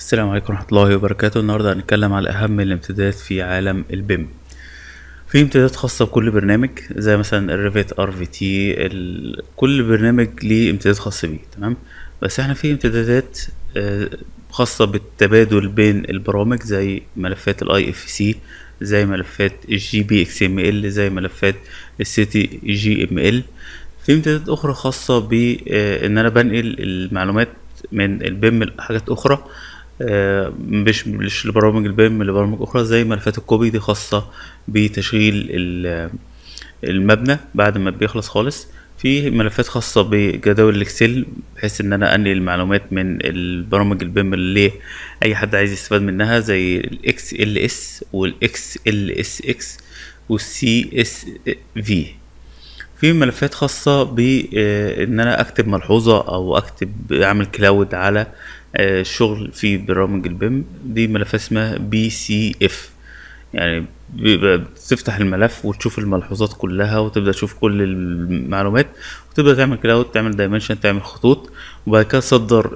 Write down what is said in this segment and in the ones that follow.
السلام عليكم ورحمة الله وبركاته النهاردة هنتكلم على أهم الامتدادات في عالم البيم في امتدادات خاصة بكل برنامج زي مثلا الريفيت ار في تي كل برنامج ليه امتداد خاص بيه تمام بس احنا في امتدادات آه، خاصة بالتبادل بين البرامج زي ملفات الاي اف سي زي ملفات الجي بي اكس ام ال زي ملفات السيتي جي ام ال في امتدادات اخرى خاصة بان انا بنقل المعلومات من البيم لحاجات اخرى آه، مش مش لبرامج البيم لبرامج اخرى زي ملفات الكوبي دي خاصة بتشغيل ال- المبنى بعد ما بيخلص خالص في ملفات خاصة بجداول الاكسل بحيث ان انا انقل المعلومات من البرامج البيم اللي اي حد عايز يستفاد منها زي الاكس ال اس والاكس ال اس اكس والسي اس في في ملفات خاصة بإن أنا أكتب ملحوظة أو أكتب أعمل كلاود على آه، شغل في برامج البيم دي ملفات اسمها بي سي اف يعني بيبقى بتفتح الملف وتشوف الملحوظات كلها وتبدأ تشوف كل المعلومات وتبدأ تعمل كلاود تعمل دايمنشن تعمل خطوط وبعد كده تصدر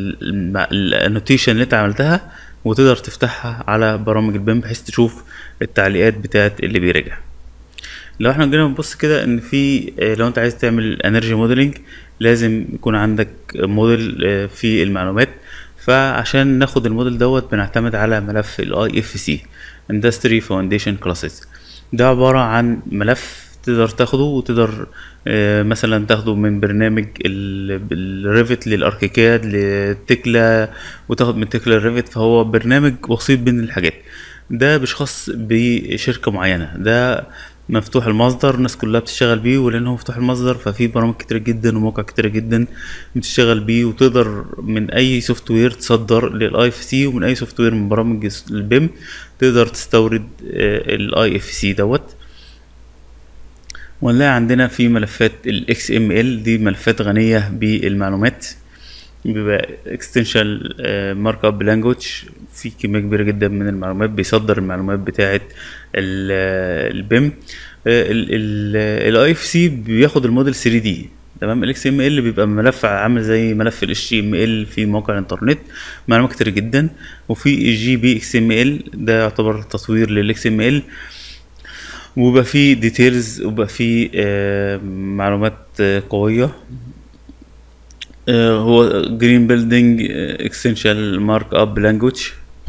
الانوتيشن اللي انت عملتها وتقدر تفتحها على برامج البيم بحيث تشوف التعليقات بتاعت اللي بيراجع لو احنا جينا نبص كده ان في آه، لو انت عايز تعمل انرجي موديلنج لازم يكون عندك موديل آه، في المعلومات فعشان ناخد الموديل دوت بنعتمد على ملف الاي اف سي اندستري فاونديشن كلاسز ده عبارة عن ملف تقدر تاخده وتقدر آه، مثلا تاخده من برنامج الريفت للاركيكاد لتكلا وتاخد من تكلا الريفت فهو برنامج وسيط بين الحاجات ده مش خاص بشركة معينة ده مفتوح المصدر الناس كلها بتشتغل بيه ولان هو مفتوح المصدر ففي برامج كتير جدا ومواقع كتير جدا بتشتغل بيه وتقدر من اي سوفت وير تصدر للاي اف سي ومن اي سوفت وير من برامج البيم تقدر تستورد الاي اف سي دوت ونلاقي عندنا في ملفات ال XML دي ملفات غنية بالمعلومات بيبقى extension مارك اب لانجوج في كمية كبيرة جدا من المعلومات بيصدر المعلومات بتاعة البيم الاي اف سي بياخد الموديل 3 دي تمام الاكس ام ال بيبقى ملف عامل زي ملف الاتش تي ام ال في موقع الانترنت معلومات كتير جدا وفي الجي بي اكس ام ال ده يعتبر تطوير للاكس ام ال وبقى فيه ديتيلز وبقى فيه آه، معلومات آه، قوية آه، هو جرين بيلدينج اكستنشال مارك اب لانجوج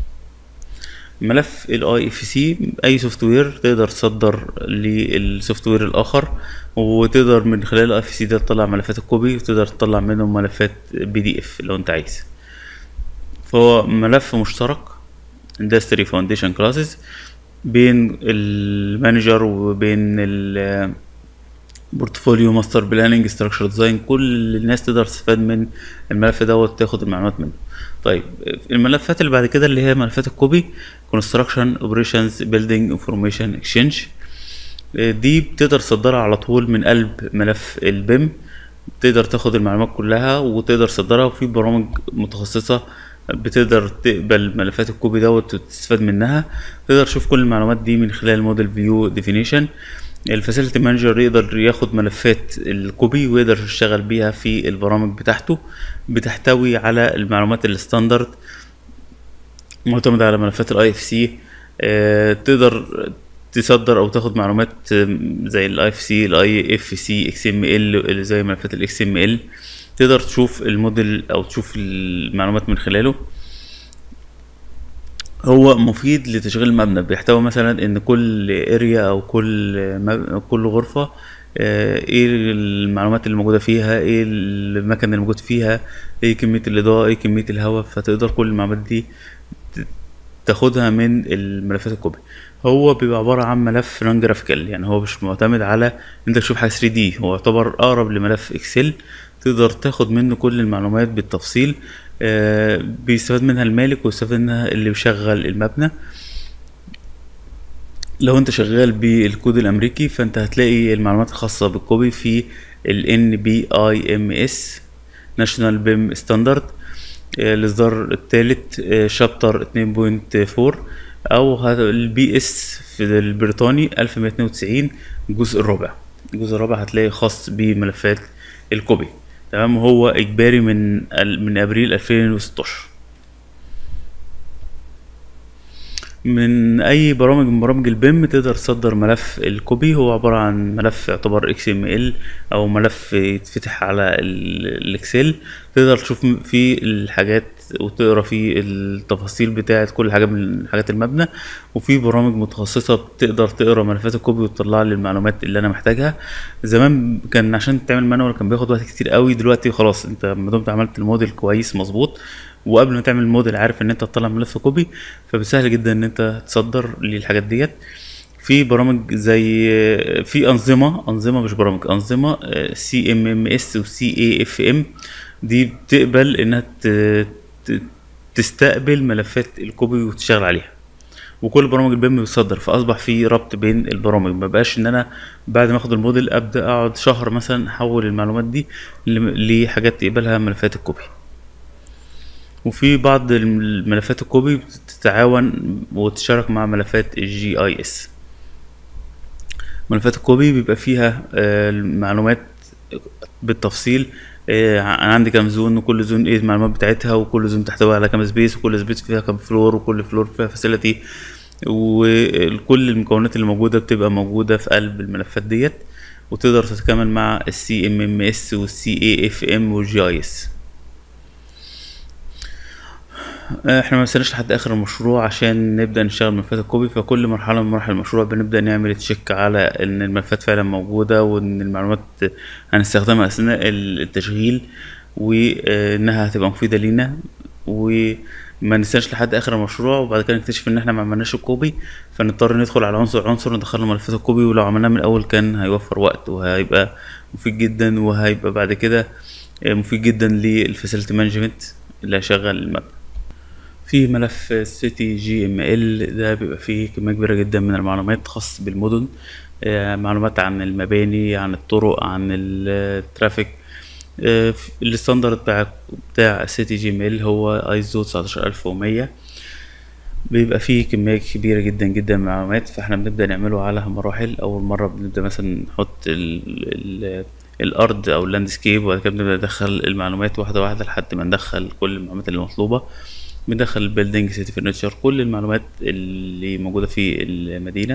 ملف الاي اف سي اي سوفت وير تقدر تصدر للسوفت وير الاخر وتقدر من خلال الاي اف سي ده تطلع ملفات الكوبي وتقدر تطلع منهم ملفات بي دي اف لو انت عايز فهو ملف مشترك اندستري فاونديشن كلاسز بين المانجر وبين ال بورتفوليو ماستر بلاننج ستراكشر ديزاين كل الناس تقدر تستفاد من الملف دوت تاخد المعلومات منه طيب الملفات اللي بعد كده اللي هي ملفات الكوبي كونستراكشن اوبريشنز بيلدينج انفورميشن اكسشينج دي بتقدر تصدرها على طول من قلب ملف البيم تقدر تاخد المعلومات كلها وتقدر تصدرها وفي برامج متخصصة بتقدر تقبل ملفات الكوبي دوت وتستفاد منها تقدر تشوف كل المعلومات دي من خلال موديل فيو ديفينيشن الفاسيلتي مانجر يقدر ياخد ملفات الكوبي ويقدر يشتغل بيها في البرامج بتاعته بتحتوي على المعلومات الستاندرد معتمدة على ملفات الاي اف سي تقدر تصدر او تاخد معلومات آم، زي الاي اف سي الاي اف سي اكس ام ال زي ملفات الاكس ام ال تقدر تشوف الموديل او تشوف المعلومات من خلاله هو مفيد لتشغيل المبنى بيحتوي مثلا ان كل اريا او كل مب... كل غرفة آه، ايه المعلومات اللي موجودة فيها ايه المكان اللي موجود فيها ايه كمية الاضاءة ايه كمية الهواء فتقدر كل المعلومات دي ت- تاخدها من الملفات الكوبي هو بيبقى عبارة عن ملف نون جرافيكال يعني هو مش معتمد على انت تشوف حاجة 3 دي هو يعتبر اقرب لملف اكسل تقدر تاخد منه كل المعلومات بالتفصيل آه، بيستفاد منها المالك ويستفاد منها اللي بيشغل المبنى لو انت شغال بالكود الامريكي فانت هتلاقي المعلومات الخاصة بالكوبي في ال NBIMS National BIM Standard آه، الاصدار الثالث شابتر 2.4 او هذا البي اس في البريطاني 1192 الجزء الرابع الجزء الرابع هتلاقي خاص بملفات الكوبي تمام هو اجباري من ال- من ابريل 2016 من اي برامج من برامج البيم تقدر تصدر ملف الكوبي هو عبارة عن ملف يعتبر اكس ام ال او ملف يتفتح على ال- الاكسل تقدر تشوف فيه الحاجات وتقرا فيه التفاصيل بتاعه كل حاجه من حاجات المبنى وفي برامج متخصصه بتقدر تقرا ملفات الكوبي وتطلع لي المعلومات اللي انا محتاجها زمان كان عشان تعمل مانوال كان بياخد وقت كتير قوي دلوقتي خلاص انت ما دمت عملت الموديل كويس مظبوط وقبل ما تعمل الموديل عارف ان انت تطلع ملف كوبي فبسهل جدا ان انت تصدر للحاجات ديت في برامج زي في انظمه انظمه مش برامج انظمه سي ام ام اس وسي اي اف ام دي بتقبل انها ت- ت- تستقبل ملفات الكوبي وتشتغل عليها وكل برامج البيم بتصدر فاصبح في ربط بين البرامج ما بقاش ان انا بعد ما اخد الموديل ابدا اقعد شهر مثلا احول المعلومات دي ل- لحاجات تقبلها ملفات الكوبي وفي بعض الملفات الكوبي بتتعاون وتشارك مع ملفات الجي اي اس ملفات الكوبي بيبقى فيها آه، المعلومات بالتفصيل آه، انا عندي كام زون وكل زون ايه المعلومات بتاعتها وكل زون تحتوي على كام سبيس وكل سبيس فيها كام فلور وكل فلور فيها فاسيلتي وكل المكونات اللي موجوده بتبقى موجوده في قلب الملفات ديت وتقدر تتكامل مع السي ام ام اس والسي اي اف ام والجي اي اس احنا ما وصلناش لحد اخر المشروع عشان نبدا نشتغل ملفات الكوبي فكل مرحله من مراحل المشروع بنبدا نعمل تشيك على ان الملفات فعلا موجوده وان المعلومات هنستخدمها اثناء التشغيل وانها هتبقى مفيده لينا وما نستناش لحد اخر المشروع وبعد كده نكتشف ان احنا ما عملناش الكوبي فنضطر ندخل على عنصر عنصر ندخل ملفات الكوبي ولو عملناه من الاول كان هيوفر وقت وهيبقى مفيد جدا وهيبقى بعد كده مفيد جدا للفاسيلتي مانجمنت اللي هيشغل المبنى في ملف سيتي جي ام ال ده بيبقى فيه كمية كبيرة جدا من المعلومات خاص بالمدن آه، معلومات عن المباني عن الطرق عن الترافيك آه، في- الستاندرد بتاع بتاع سيتي جي ام ال هو ايزو 19100 بيبقى فيه كمية كبيرة جدا جدا من المعلومات فاحنا بنبدأ نعمله على مراحل أول مرة بنبدأ مثلا نحط ال ال الأرض أو اللاندسكيب وبعد كده بنبدأ ندخل المعلومات واحدة واحدة لحد ما ندخل كل المعلومات اللي مطلوبة بندخل البيلدينج سيتي فرنتشر كل المعلومات اللي موجودة في المدينة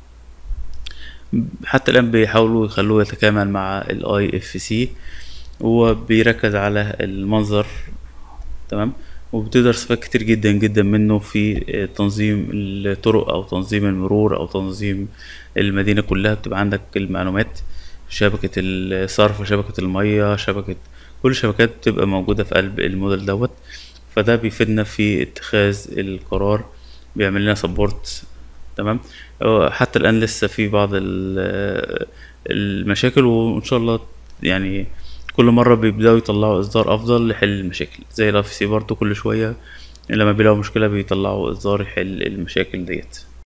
حتى الآن بيحاولوا يخلوه يتكامل مع الاي اف سي هو بيركز على المنظر تمام وبتقدر تستفاد كتير جدا جدا منه في تنظيم الطرق او تنظيم المرور او تنظيم المدينة كلها بتبقى عندك المعلومات شبكة الصرف شبكة المية شبكة كل الشبكات بتبقى موجودة في قلب الموديل دوت فده بيفيدنا في اتخاذ القرار بيعمل لنا سبورت تمام هو حتى الآن لسه في بعض ال- المشاكل وإن شاء الله يعني كل مرة بيبدأوا يطلعوا إصدار أفضل لحل المشاكل زي الاف سي برضه كل شوية لما بيلاقوا مشكلة بيطلعوا إصدار يحل المشاكل ديت